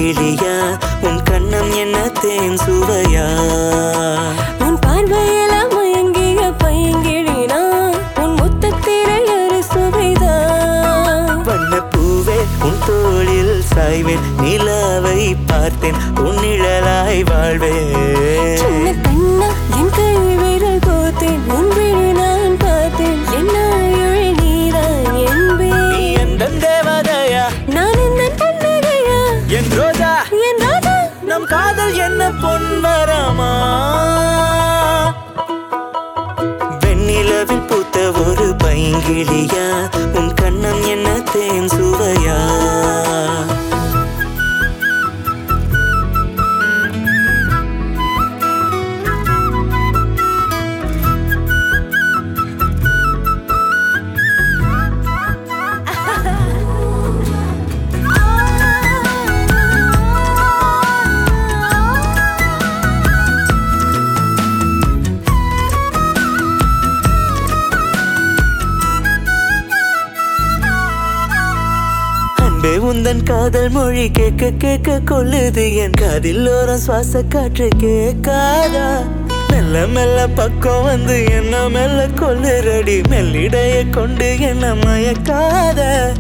பைங்கிளியா உன் கண்ணம் என்ன தேன் சுவையா உன் பார்வையில மயங்கிய பைங்கிழினா உன் முத்தத்திரை ஒரு சுவைதான் வண்ண பூவே உன் தோளில் சாய்வேன் நிலாவை பார்த்தேன் உன் நிழலாய் வாழ்வேன் சின்ன கண்ணா என் கை விரல் கோத்தேன் உன் விழி நான் பார்த்தேன் என்ன அழகு நீதான் நீ என்பேன் எந்த தேவதையா நான் இந்த கண்ணகையா என் ரோஜா என் ராஜா நம் காதல் என்ன பொன்வரமா வெண்ணிலவில் பூத்த ஒரு பைங்கிளியா உன் கண்ணம் என்ன தேன் சுவையா அன்பே உந்தன் காதல் மொழி கேட்க கேட்க கொள்ளுது என் காதில் ஓரம் சுவாச காற்று கேட்காதா மெல்ல மெல்ல பக்கம் வந்து என்ன மெல்ல கொள்ளுறடி மெல்லிடைய கொண்டு என்ன மயக்காத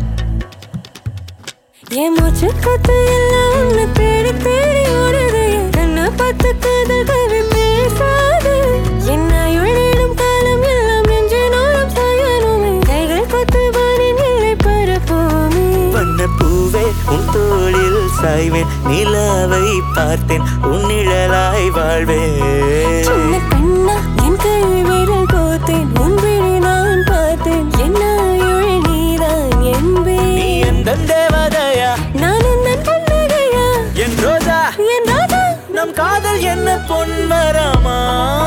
என் மூச்சு கத்து எல்லாம் உன்னை தேடி தேடி ஓடுது என்ன பார்த்து காதல் கவி பேசாது என்ன எழுதிடும் காலம் எல்லாம் நெஞ்சினோரம் சாயணுமே கைகள் கொத்து வானின் இல்லை பரப்போமே வண்ண பூவே உன் தோளில் சாய்வேன் நிலாவை பார்த்தேன் உன் நிழலாய் வாழ்வேன் சின்ன கண்ணா என் கை விரல் கோத்தேன் உன் விழி நான் பார்த்தேன் என்ன அழகு நீதான் நீ என்பேன் எந்த தேவதையா நான் உந்தன் கண்ணகையா என் ரோஜா என் ராஜா நம் காதல் என்ன பொன்மரமா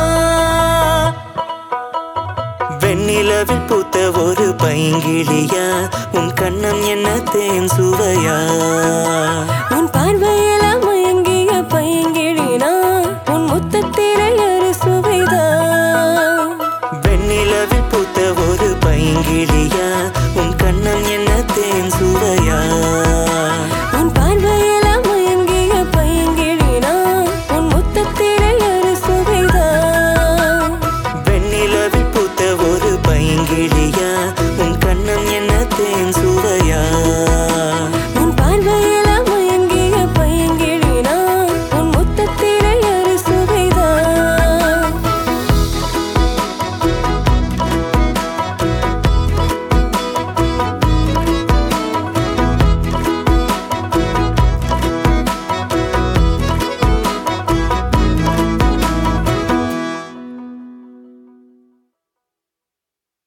வெண்ணிலவில் பூத்த ஒரு பைங்கிளியா உன் கண்ணம் என்ன தேன் சுவையா உன் பார்வை